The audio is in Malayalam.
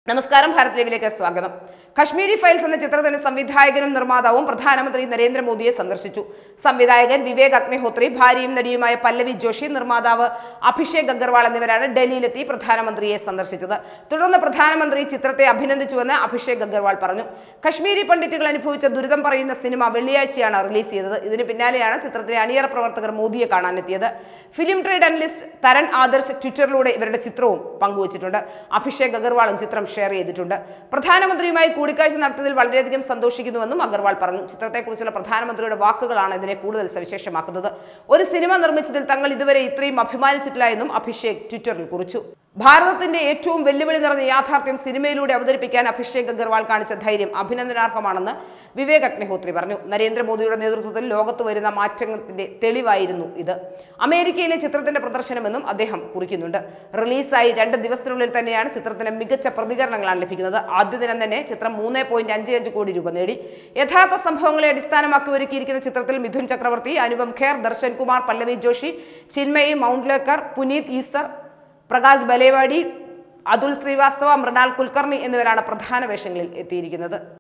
നമസ്കാരം ഭാരത് ലൈവിലേക്ക് സ്വാഗതം കശ്മീരി ഫയൽസ് എന്ന ചിത്രത്തിന്റെ സംവിധായകനും നിർമ്മാതാവും പ്രധാനമന്ത്രി നരേന്ദ്രമോദിയെ സന്ദർശിച്ചു സംവിധായകൻ വിവേക് അഗ്നിഹോത്രി ഭാര്യയും നടിയുമായ പല്ലവി ജോഷി നിർമ്മാതാവ് അഭിഷേക് അഗർവാൾ എന്നിവരാണ് ഡൽഹിയിലെത്തി പ്രധാനമന്ത്രിയെ സന്ദർശിച്ചത് തുടർന്ന് പ്രധാനമന്ത്രി ചിത്രത്തെ അഭിനന്ദിച്ചുവെന്ന് അഭിഷേക് അഗർവാൾ പറഞ്ഞു കശ്മീരി പണ്ഡിറ്റുകൾ അനുഭവിച്ച ദുരിതം പറയുന്ന സിനിമ വെള്ളിയാഴ്ചയാണ് റിലീസ് ചെയ്തത് ഇതിന് പിന്നാലെയാണ് ചിത്രത്തിലെ അണിയറ പ്രവർത്തകർ മോദിയെ കാണാനെത്തിയത് film trade analyst Taran Adarsh ട്വിറ്ററിലൂടെ ഇവരുടെ ചിത്രവും പങ്കുവച്ചിട്ടുണ്ട് അഭിഷേക് അഗർവാളും ചിത്രം ഷെയർ ചെയ്തിട്ടുണ്ട് പ്രധാനമന്ത്രിയുമായി കൂടിക്കാഴ്ച നടത്തിയതിൽ വളരെയധികം സന്തോഷിക്കുന്നുവെന്നും അഗർവാൾ പറഞ്ഞു ചിത്രത്തെക്കുറിച്ചുള്ള പ്രധാനമന്ത്രിയുടെ വാക്കുകളാണ് ഇതിനെ കൂടുതൽ സവിശേഷമാക്കുന്നത് ഒരു സിനിമ നിർമ്മിച്ചതിൽ തങ്ങൾ ഇതുവരെ ഇത്രയും അഭിമാനിച്ചിട്ടില്ല എന്നും അഭിഷേക് ട്വിറ്ററിൽ കുറിച്ചു ഭാരതത്തിന്റെ ഏറ്റവും വെല്ലുവിളി നിറഞ്ഞ യാഥാർത്ഥ്യം സിനിമയിലൂടെ അവതരിപ്പിക്കാൻ അഭിഷേക് അഗർവാൾ കാണിച്ച ധൈര്യം അഭിനന്ദനാർഹമാണെന്ന് വിവേക് അഗ്നിഹോത്രി പറഞ്ഞു നരേന്ദ്രമോദിയുടെ നേതൃത്വത്തിൽ ലോകത്ത് വരുന്ന മാറ്റത്തിന്റെ തെളിവായിരുന്നു ഇത് അമേരിക്കയിലെ ചിത്രത്തിന്റെ പ്രദർശനമെന്നും അദ്ദേഹം കുറിക്കുന്നുണ്ട് റിലീസായി രണ്ട് ദിവസത്തിനുള്ളിൽ തന്നെയാണ് ചിത്രത്തിന് മികച്ച പ്രതികരണങ്ങളാണ് ലഭിക്കുന്നത് ആദ്യ ദിനം തന്നെ ചിത്രം മൂന്ന് പോയിന്റ് അഞ്ച് അഞ്ച് കോടി രൂപ നേടി യഥാർത്ഥ സംഭവങ്ങളെ അടിസ്ഥാനമാക്കി ഒരുക്കിയിരിക്കുന്ന ചിത്രത്തിൽ മിഥുൻ ചക്രവർത്തി അനുപം ഖേർ ദർശൻ കുമാർ പല്ലവി ജോഷി ചിന്മയി മൗണ്ട്ലേക്കർ പുനീത് ഈസർ പ്രകാശ് ബലേവാടി അതുൽ ശ്രീവാസ്തവ മൃണാൽ കുൽക്കർണി എന്നിവരാണ് പ്രധാന വേഷങ്ങളിൽ എത്തിയിരിക്കുന്നത്